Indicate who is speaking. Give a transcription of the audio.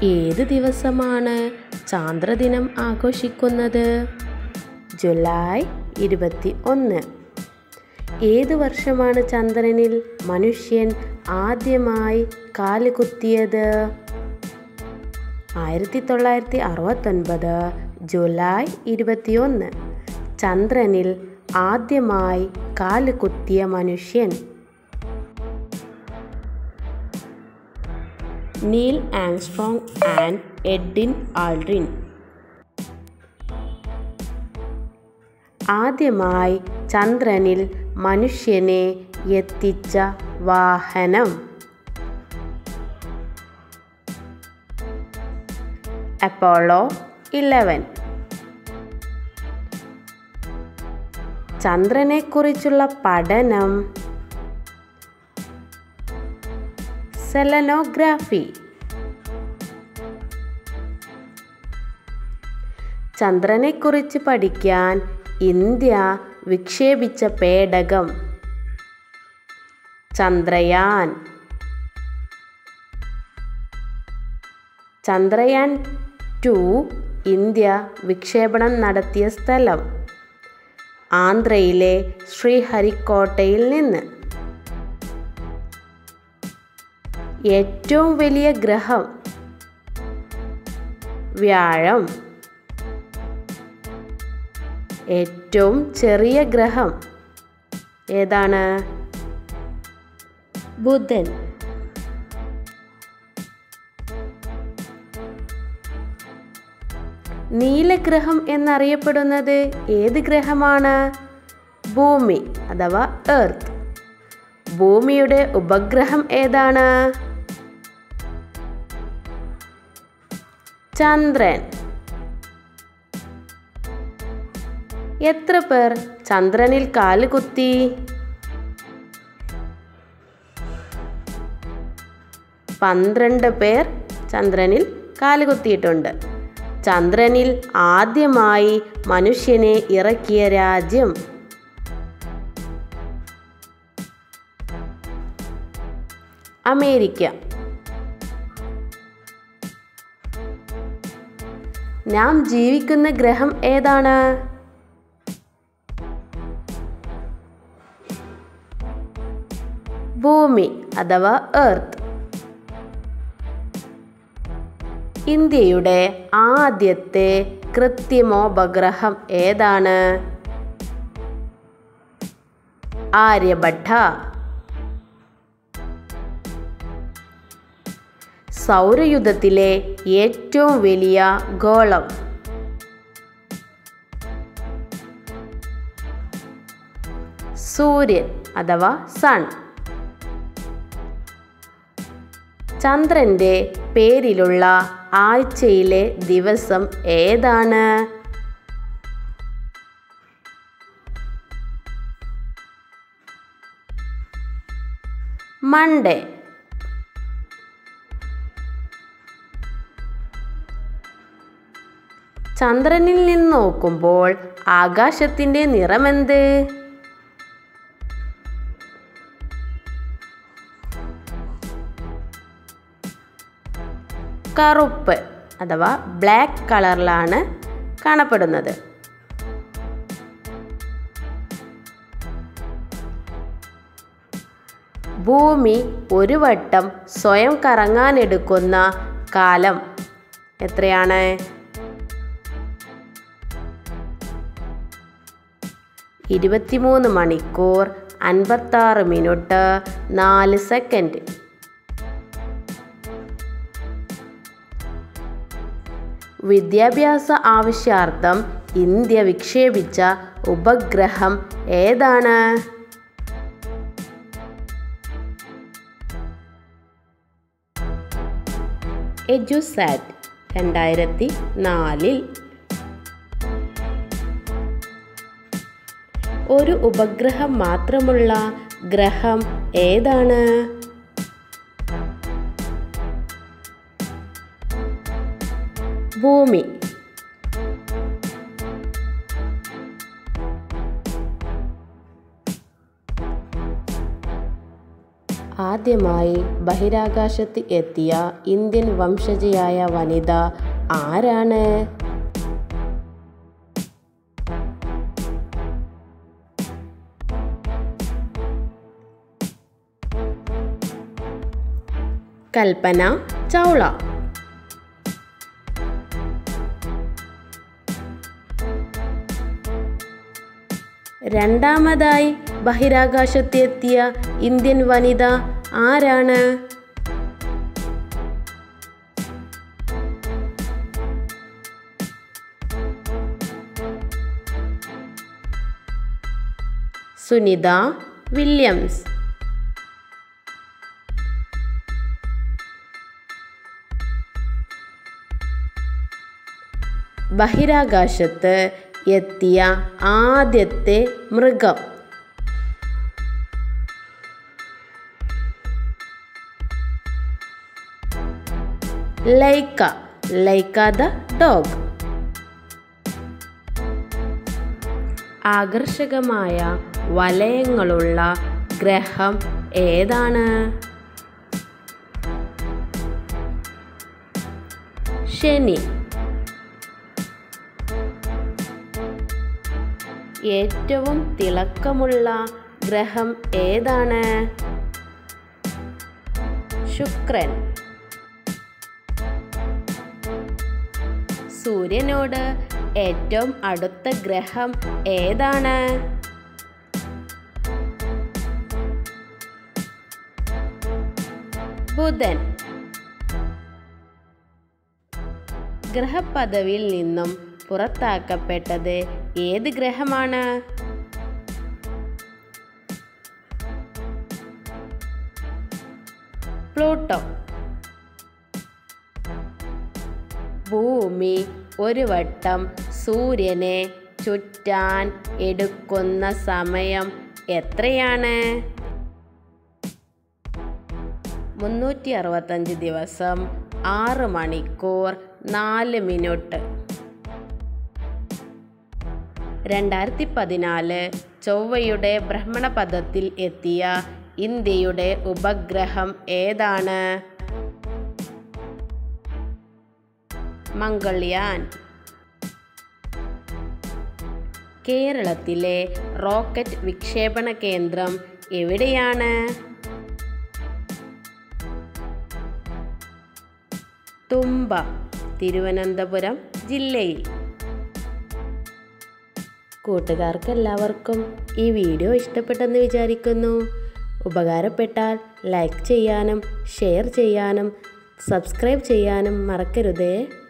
Speaker 1: ഏത് ദിവസമാണ് ചാന്ദ്രദിനം ആഘോഷിക്കുന്നത് ജൂലൈ ഇരുപത്തി ഒന്ന് ഏത് വർഷമാണ് ചന്ദ്രനിൽ മനുഷ്യൻ ആദ്യമായി കാലുകുത്തിയത് ആയിരത്തി തൊള്ളായിരത്തി അറുപത്തൊൻപത് ജൂലൈ ഇരുപത്തിയൊന്ന് ചന്ദ്രനിൽ ആദ്യമായി കാലുകുത്തിയ മനുഷ്യൻ Neil Armstrong and Edwin Aldrin ആദ്യമായി ചന്ദ്രനിൽ മനുഷ്യനെ എത്തിച്ച വാഹനം അപ്പോളോ ഇലവൻ ചന്ദ്രനെക്കുറിച്ചുള്ള പഠനം സെലനോഗ്രാഫി ചന്ദ്രനെക്കുറിച്ച് പഠിക്കാൻ ഇന്ത്യ വിക്ഷേപിച്ച പേടകം ചന്ദ്രയാൻ ചന്ദ്രയാൻ ടു ഇന്ത്യ വിക്ഷേപണം നടത്തിയ സ്ഥലം ആന്ധ്രയിലെ ശ്രീഹരിക്കോട്ടയിൽ നിന്ന് ഏറ്റവും വലിയ ഗ്രഹം വ്യാഴം ഏറ്റവും ചെറിയ ഗ്രഹം ഏതാണ് ബുധൻ നീലഗ്രഹം എന്നറിയപ്പെടുന്നത് ഏത് ഗ്രഹമാണ് ഭൂമി അഥവാ എർത്ത് ഭൂമിയുടെ ഉപഗ്രഹം ഏതാണ് ചന്ദ്രൻ എത്ര പേർ ചന്ദ്രനിൽ കാലുകുത്തി പന്ത്രണ്ട് പേർ ചന്ദ്രനിൽ കാലുകുത്തിയിട്ടുണ്ട് ചന്ദ്രനിൽ ആദ്യമായി മനുഷ്യനെ ഇറക്കിയ രാജ്യം അമേരിക്ക നാം ജീവിക്കുന്ന ഗ്രഹം ഏതാണ് ഭൂമി അഥവാ എർത്ത് ഇന്ത്യയുടെ ആദ്യത്തെ കൃത്രിമോപഗ്രഹം ഏതാണ് ആര്യഭട്ട സൗരയുധത്തിലെ ഏറ്റവും വലിയ ഗോളം സൂര്യൻ അഥവാ സൺ ചന്ദ്രന്റെ പേരിലുള്ള ആഴ്ചയിലെ ദിവസം ഏതാണ് മൺഡേ ചന്ദ്രനിൽ നിന്ന് നോക്കുമ്പോൾ ആകാശത്തിന്റെ നിറമെന്ത് കറുപ്പ് അഥവാ ബ്ലാക്ക് കളറിലാണ് കാണപ്പെടുന്നത് ഭൂമി ഒരു വട്ടം സ്വയം കറങ്ങാനെടുക്കുന്ന കാലം എത്രയാണ് ഇരുപത്തിമൂന്ന് മണിക്കൂർ അൻപത്താറ് മിനിറ്റ് നാല് സെക്കൻഡ് വിദ്യാഭ്യാസ ആവശ്യാർത്ഥം ഇന്ത്യ വിക്ഷേപിച്ച ഉപഗ്രഹം ഏതാണ് എജുസാറ്റ് രണ്ടായിരത്തി നാലിൽ ഒരു ഉപഗ്രഹം മാത്രമുള്ള ഗ്രഹം ഏതാണ് ഭൂമി ആദ്യമായി ബഹിരാകാശത്ത് എത്തിയ ഇന്ത്യൻ വംശജയായ വനിത ആരാണ് കൽപ്പന ചൗള രണ്ടാമതായി ബഹിരാകാശത്തെത്തിയ ഇന്ത്യൻ വനിത ആരാണ് സുനിത വില്യംസ് ബഹിരാകാശത്ത് എത്തിയ ആദ്യത്തെ മൃഗം ലൈക്ക ലൈക്ക ദ ഡോഗ് ആകർഷകമായ വലയങ്ങളുള്ള ഗ്രഹം ഏതാണ് ശനി ഏറ്റവും തിളക്കമുള്ള ഗ്രഹം ഏതാണ് ശുക്രൻ സൂര്യനോട് ഏറ്റവും അടുത്ത ഗ്രഹം ഏതാണ് ബുധൻ ഗ്രഹപദവിയിൽ നിന്നും പുറത്താക്കപ്പെട്ടത് ഏത് ഗ്രഹമാണ് പ്ലൂട്ടോ ഭൂമി ഒരു വട്ടം സൂര്യനെ ചുറ്റാൻ എടുക്കുന്ന സമയം എത്രയാണ് മുന്നൂറ്റി അറുപത്തഞ്ച് ദിവസം ആറ് മണിക്കൂർ നാല് മിനിറ്റ് രണ്ടായിരത്തി പതിനാല് ചൊവ്വയുടെ ഭ്രമണപഥത്തിൽ എത്തിയ ഇന്ത്യയുടെ ഉപഗ്രഹം ഏതാണ് മംഗൾയാൻ കേരളത്തിലെ റോക്കറ്റ് വിക്ഷേപണ കേന്ദ്രം എവിടെയാണ് തുമ്പ തിരുവനന്തപുരം ജില്ലയിൽ കൂട്ടുകാർക്ക് എല്ലാവർക്കും ഈ വീഡിയോ ഇഷ്ടപ്പെട്ടെന്ന് വിചാരിക്കുന്നു ഉപകാരപ്പെട്ടാൽ ലൈക്ക് ചെയ്യാനും ഷെയർ ചെയ്യാനും സബ്സ്ക്രൈബ് ചെയ്യാനും മറക്കരുതേ